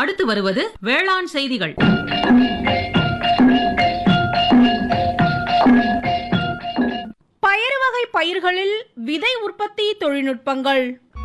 அடுத்து வருவது வேளாண் செய்திகள் பயறு வகை பயிர்களில் விதை உற்பத்தி தொழில்நுட்பங்கள்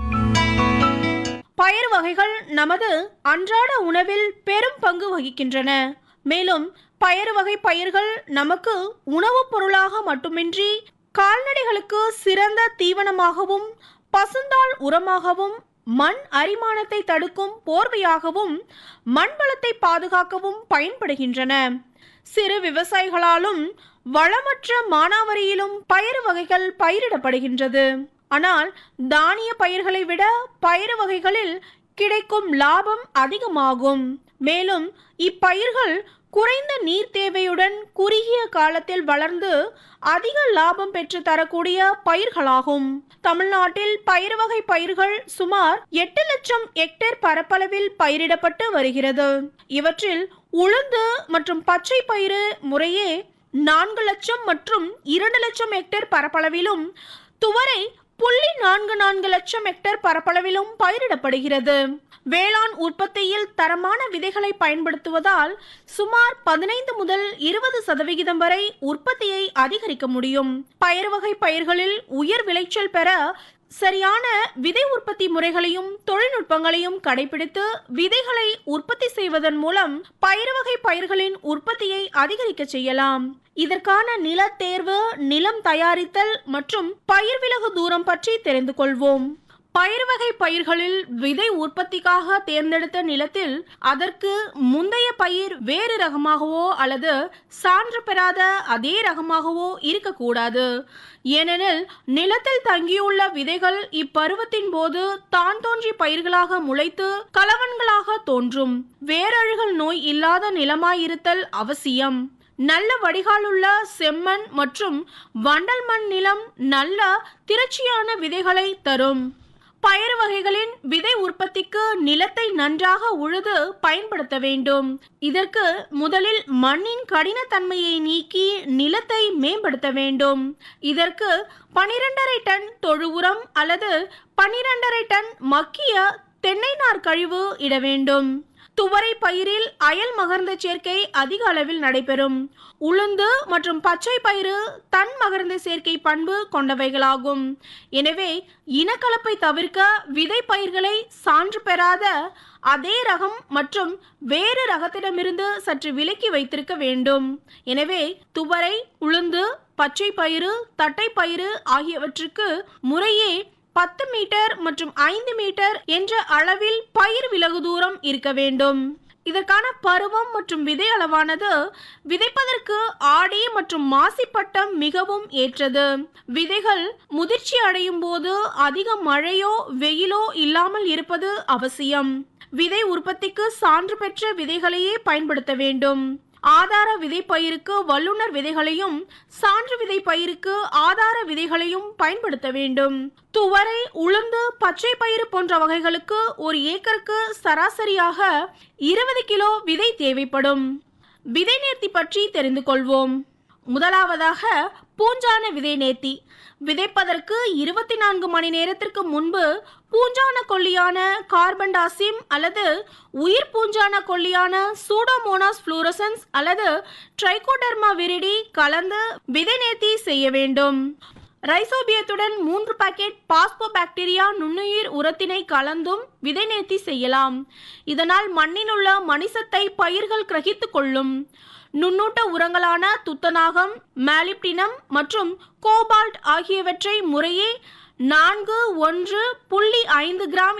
பயறு வகைகள் நமது அன்றாட உணவில் பெரும் பங்கு வகிக்கின்றன மேலும் பயறு வகை பயிர்கள் நமக்கு உணவுப் பொருளாக மட்டுமின்றி கால்நடைகளுக்கு சிறந்த தீவனமாகவும் பசுந்தாள் உரமாகவும் மண் அரிமானத்தை தடுக்கும் போர்வையாகவும் மண் வளத்தை பாதுகாக்கவும் பயன்படுகின்றன சிறு விவசாயிகளாலும் வளமற்ற மானாவரியிலும் பயிறு வகைகள் பயிரிடப்படுகின்றது ஆனால் தானிய பயிர்களை விட பயிறு வகைகளில் கிடைக்கும் லாபம் அதிகமாகும் மேலும் இப்பயிர்கள் குறைந்த நீர் தேவையுடன் குறுகிய காலத்தில் வளர்ந்து அதிக லாபம் பெற்று தரக்கூடிய பயிர்களாகும் தமிழ்நாட்டில் பயிர் வகை பயிர்கள் சுமார் எட்டு லட்சம் ஹெக்டேர் பரப்பளவில் பயிரிடப்பட்டு வருகிறது இவற்றில் உளுந்து மற்றும் பச்சை பயிறு முறையே நான்கு லட்சம் மற்றும் இரண்டு லட்சம் ஹெக்டேர் பரப்பளவிலும் துவரை புள்ளி நான்கு நான்கு லட்சம் ஹெக்டேர் பரப்பளவிலும் பயிரிடப்படுகிறது வேளாண் உற்பத்தியில் தரமான விதைகளை பயன்படுத்துவதால் சுமார் பதினைந்து முதல் இருபது சதவிகிதம் வரை உற்பத்தியை அதிகரிக்க முடியும் பயிர் வகை பயிர்களில் உயர் விளைச்சல் பெற சரியான விதை உற்பத்தி முறைகளையும் தொழில்நுட்பங்களையும் கடைபிடித்து விதைகளை உற்பத்தி செய்வதன் மூலம் பயிர் வகை பயிர்களின் உற்பத்தியை அதிகரிக்க செய்யலாம் இதற்கான நில தேர்வு நிலம் தயாரித்தல் மற்றும் பயிர் விலகு தூரம் பற்றி தெரிந்து கொள்வோம் பயிர் வகை பயிர்களில் விதை உற்பத்திக்காக தேர்ந்தெடுத்த நிலத்தில் அதற்கு முந்தைய பயிர் வேறு ரகமாகவோ அல்லது சான்று பெறாத அதே ரகமாகவோ இருக்கக்கூடாது ஏனெனில் நிலத்தில் தங்கியுள்ள விதைகள் இப்பருவத்தின் போது தான் தோன்றி பயிர்களாக முளைத்து கலவன்களாக தோன்றும் வேரழுகல் நோய் இல்லாத நிலமாயிருத்தல் அவசியம் நல்ல வடிகாலுள்ள செம்மண் மற்றும் வண்டல் மண் நிலம் நல்ல திரட்சியான விதைகளை தரும் பயறு வகைகளின் விதை உற்பத்திக்கு நிலத்தை நன்றாக உழுது பயன்படுத்த வேண்டும் இதற்கு முதலில் மண்ணின் கடினத்தன்மையை நீக்கி நிலத்தை மேம்படுத்த வேண்டும் இதற்கு பனிரெண்டரை டன் தொழு உரம் அல்லது பனிரெண்டரை டன் மக்கிய தென்னை நார் கழிவு இட வேண்டும் துவரை பயிரில் அயல் மகர்ந்த சேர்க்கை அதிக அளவில் நடைபெறும் உளுந்து மற்றும் பச்சை பயிறு தன் மகர்ந்த சேர்க்கை பண்பு கொண்டவைகளாகும் எனவே இனக்கலப்பை தவிர்க்க விதை பயிர்களை சான்று பெறாத அதே ரகம் மற்றும் வேறு ரகத்திடமிருந்து சற்று விலக்கி வைத்திருக்க வேண்டும் எனவே துவரை உளுந்து பச்சை பயிறு தட்டை பயிறு ஆகியவற்றுக்கு முறையே பத்து மீட்டர் மற்றும் ஐந்து மீட்டர் என்ற அளவில் பயிர் விலகு தூரம் இருக்க வேண்டும் இதற்கான பருவம் மற்றும் விதை அளவானது விதைப்பதற்கு ஆடி மற்றும் மாசிப்பட்டம் மிகவும் ஏற்றது விதைகள் முதிர்ச்சி அடையும் போது அதிக மழையோ வெயிலோ இல்லாமல் இருப்பது அவசியம் விதை உற்பத்திக்கு சான்று பெற்ற விதைகளையே பயன்படுத்த வேண்டும் ஆதார விதை பயிருக்கு வல்லுநர் விதைகளையும் சான்று விதை பயிருக்கு ஆதார விதைகளையும் பயன்படுத்த வேண்டும் துவரை உளுந்து பச்சை பயிறு போன்ற வகைகளுக்கு ஒரு ஏக்கருக்கு சராசரியாக இருபது கிலோ விதை தேவைப்படும் விதை நேர்த்தி பற்றி தெரிந்து கொள்வோம் முதலாவதாக பூஞ்சான விதை நேர்த்தி விதைப்பதற்கு இருபத்தி நான்கு மணி நேரத்திற்கு முன்பு பூஞ்சான கொல்லியான கார்பன்டாசிம் அல்லது உயிர் பூஞ்சான கொல்லியான சூடோமோனாஸ் ஃப்ளூரசன்ஸ் அல்லது ட்ரைகோடெர்மா விரிடி கலந்து விதை நேர்த்தி செய்ய வேண்டும் ரைசோபியத்துடன் மூன்று பாக்கெட் பாஸ்போ பாக்டீரியா நுண்ணுயிர் உரத்தினை கலந்தும் விதை நேர்த்தி செய்யலாம் இதனால் மண்ணில் உள்ள மணிசத்தை பயிர்கள் கிரகித்துக் கொள்ளும் நுண்ணூட்ட உரங்களான துத்தநாகம் மேலிப்டினம் மற்றும் கோபால்ட் ஆகியவற்றை முறையே நான்கு ஒன்று புள்ளி ஐந்து கிராம்